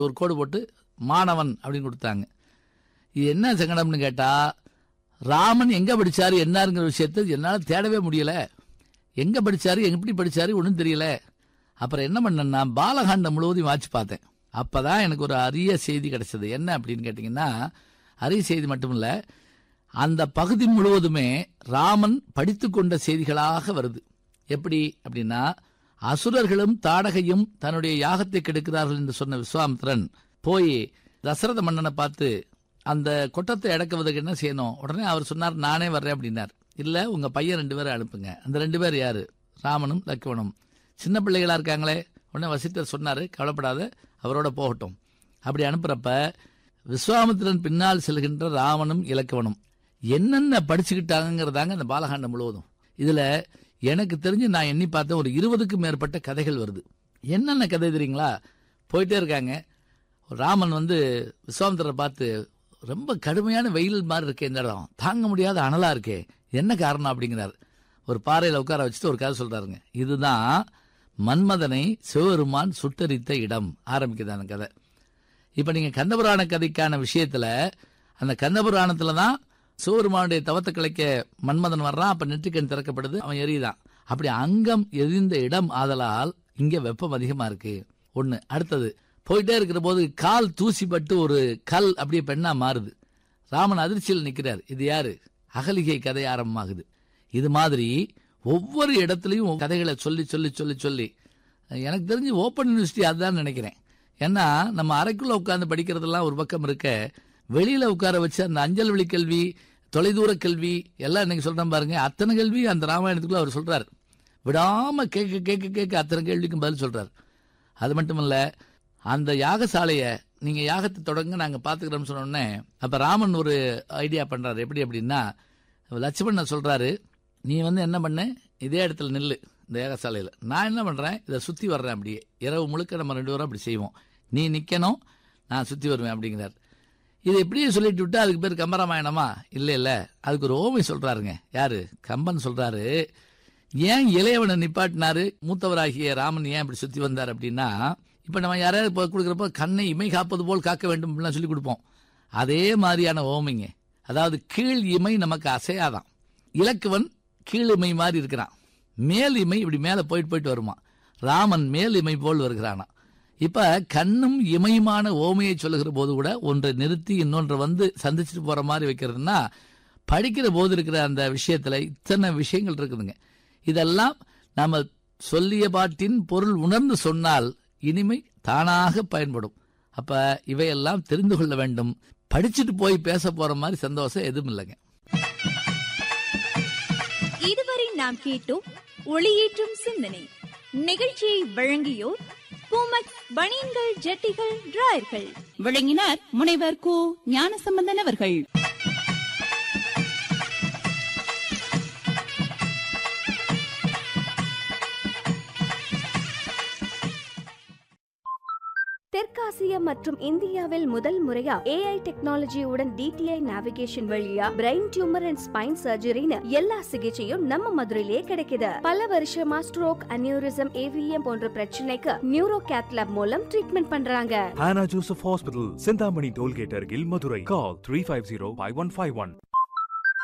ஒரு கோடு போட்டு மாணவன் அப்படின்னு கொடுத்தாங்க இது என்ன சங்கடம்னு கேட்டா ராமன் எங்க படிச்சாரு என்னாருங்கிற விஷயத்தை என்னால் தேடவே முடியல எங்க படிச்சாரு எப்படி படிச்சாரு ஒன்றும் தெரியல அப்புறம் என்ன பண்ணேன்னா பாலகாண்டம் முழுவதையும் வாட்சி பார்த்தேன் அப்பதான் எனக்கு ஒரு அரிய செய்தி கிடைச்சது என்ன அப்படின்னு கேட்டிங்கன்னா அரிய செய்தி மட்டும் இல்ல அந்த பகுதி முழுவதுமே ராமன் படித்து கொண்ட செய்திகளாக வருது எப்படி அப்படின்னா அசுரர்களும் தாடகையும் தன்னுடைய யாகத்தை கெடுக்கிறார்கள் என்று சொன்ன விஸ்வாமித்திரன் போய் தசரத மன்னனை பார்த்து அந்த கொட்டத்தை அடக்குவதற்கு என்ன செய்யணும் உடனே அவர் சொன்னார் நானே வர்றேன் அப்படின்னார் இல்ல உங்க பையன் ரெண்டு பேரை அனுப்புங்க அந்த ரெண்டு பேர் யாரு ராமனும் லக்ஷ்மணும் சின்ன பிள்ளைகளா இருக்காங்களே உடனே வசித்தர் சொன்னாரு கவலைப்படாத அவரோட போகட்டும் அப்படி அனுப்புறப்ப விஸ்வாமித்திரன் பின்னால் செல்கின்ற ராமனும் இலக்கவனும் என்னென்ன படிச்சுக்கிட்டாங்கிறதாங்க அந்த பாலகாண்டம் முழுவதும் இதுல எனக்கு தெரிஞ்சு நான் எண்ணி பார்த்தேன் ஒரு இருபதுக்கும் மேற்பட்ட கதைகள் வருது என்னென்ன கதை தெரியுங்களா போயிட்டே இருக்காங்க ராமன் வந்து விஸ்வாமித்திரரை பார்த்து ரொம்ப கடுமையான வெயில் மாதிரி இருக்கே இந்த இடம் தாங்க முடியாத அனலா இருக்கே என்ன காரணம் அப்படிங்கிறார் ஒரு பாறையில உட்கார வச்சுட்டு ஒரு கதை சொல்றாருங்க இதுதான் மன்மதனை சிவபெருமான் சுட்டரித்த இடம் ஆரம்பிக்குது அந்த கதை இப்ப நீங்க கந்தபுராண கதைக்கான விஷயத்துல அந்த கந்தபுராணத்துல தான் சிவபெருமானுடைய தவத்தை கலைக்க மன்மதன் வர்றான் அப்ப நெற்றிக்கண் திறக்கப்படுது அவன் எரியுதான் அப்படி அங்கம் எரிந்த இடம் ஆதலால் இங்க வெப்பம் அதிகமா இருக்கு ஒண்ணு அடுத்தது போயிட்டே இருக்கிற போது கால் தூசிப்பட்டு ஒரு கல் அப்படியே பெண்ணா மாறுது ராமன் அதிர்ச்சியில் நிக்கிறார் இது யாரு அகலிகை கதை ஆரம்பமாகுது இது மாதிரி ஒவ்வொரு இடத்துலையும் கதைகளை சொல்லி சொல்லி சொல்லி சொல்லி எனக்கு தெரிஞ்சு ஓப்பன் யூனிவர்சிட்டி அதுதான் நினைக்கிறேன் ஏன்னா நம்ம அறைக்குள்ள உட்கார்ந்து படிக்கிறதெல்லாம் ஒரு பக்கம் இருக்க வெளியில உட்கார வச்சு அந்த அஞ்சல் வழி கல்வி தொலைதூர கல்வி எல்லாம் இன்னைக்கு சொல்றேன் பாருங்க அத்தனை கேள்வி அந்த ராமாயணத்துக்குள்ள அவர் சொல்றாரு விடாம கேட்க கேட்க கேட்க அத்தனை கேள்விக்கும் பதில் சொல்றாரு அது மட்டும் இல்ல அந்த யாகசாலைய நீங்க யாகத்தை தொடங்க நாங்க பாத்துக்கிறோம்னு சொன்ன உடனே அப்ப ராமன் ஒரு ஐடியா பண்றாரு எப்படி அப்படின்னா லட்சுமணன் சொல்றாரு நீ வந்து என்ன பண்ண இதே இடத்துல நில்லு இந்த யாகசாலையில நான் என்ன பண்றேன் இதை சுத்தி வர்றேன் அப்படியே இரவு முழுக்க நம்ம ரெண்டு பேரும் அப்படி செய்வோம் நீ நிக்கணும் நான் சுத்தி வருவேன் அப்படிங்கிறார் இதை இப்படியே சொல்லிட்டு விட்டா அதுக்கு பேர் கம்பராமாயணமா இல்ல இல்ல அதுக்கு ஒரு ஓமை சொல்றாருங்க யாரு கம்பன் சொல்றாரு ஏன் இளையவனை நிப்பாட்டினாரு மூத்தவராகிய ராமன் ஏன் இப்படி சுத்தி வந்தார் அப்படின்னா இப்ப நம்ம யாராவது இப்போ கொடுக்குறப்ப கண்ணை இமை காப்பது போல் காக்க வேண்டும் அப்படிலாம் சொல்லி கொடுப்போம் அதே மாதிரியான ஓமைங்க அதாவது கீழ் இமை நமக்கு அசையாதான் இலக்குவன் கீழ் இமை மாதிரி இருக்கிறான் மேல் இமை இப்படி மேல போயிட்டு போயிட்டு வருமா ராமன் மேல் இமை போல் வருகிறானா இப்ப கண்ணும் இமையுமான ஓமையை சொல்லுகிற போது கூட ஒன்றை நிறுத்தி இன்னொன்றை வந்து சந்திச்சுட்டு போற மாதிரி வைக்கிறதுனா படிக்கிற போது இருக்கிற அந்த விஷயத்துல இத்தனை விஷயங்கள் இருக்குதுங்க இதெல்லாம் நாம சொல்லிய பாட்டின் பொருள் உணர்ந்து சொன்னால் இனிமை தானாக பயன்படும் அப்ப இவையெல்லாம் தெரிந்து கொள்ள வேண்டும் படிச்சுட்டு போய் பேச போற மாதிரி சந்தோஷம் எதுவும் இல்லைங்க இதுவரை நாம் கேட்டோம் ஒளியேற்றும் சிந்தனை நிகழ்ச்சியை வழங்கியோர் பூமக் பனியன்கள் ஜட்டிகள் டிராயர்கள் விளங்கினார் முனைவர் கு ஞானசம்பந்தன் அவர்கள் தெற்காசியா மற்றும் இந்தியாவில் முதல் முறையா ஏஐ டெக்னாலஜியுடன் டிடிஐ நேவிகேஷன் வழியா பிரெயின் டியூமர் அண்ட் ஸ்பைன் சர்ஜரின்னு எல்லா சிகிச்சையும் நம்ம மதுரையிலேயே கிடைக்குது பல வருஷமா ஸ்ட்ரோக் அனியூரிசம் ஏவிஎம் போன்ற பிரச்சனைக்கு நியூரோ கேத்லாப் மூலம் ட்ரீட்மெண்ட் பண்றாங்க Hannah Joseph Hospital, Sindhamani Tollgate, Argil, Madurai. Call 350 5151.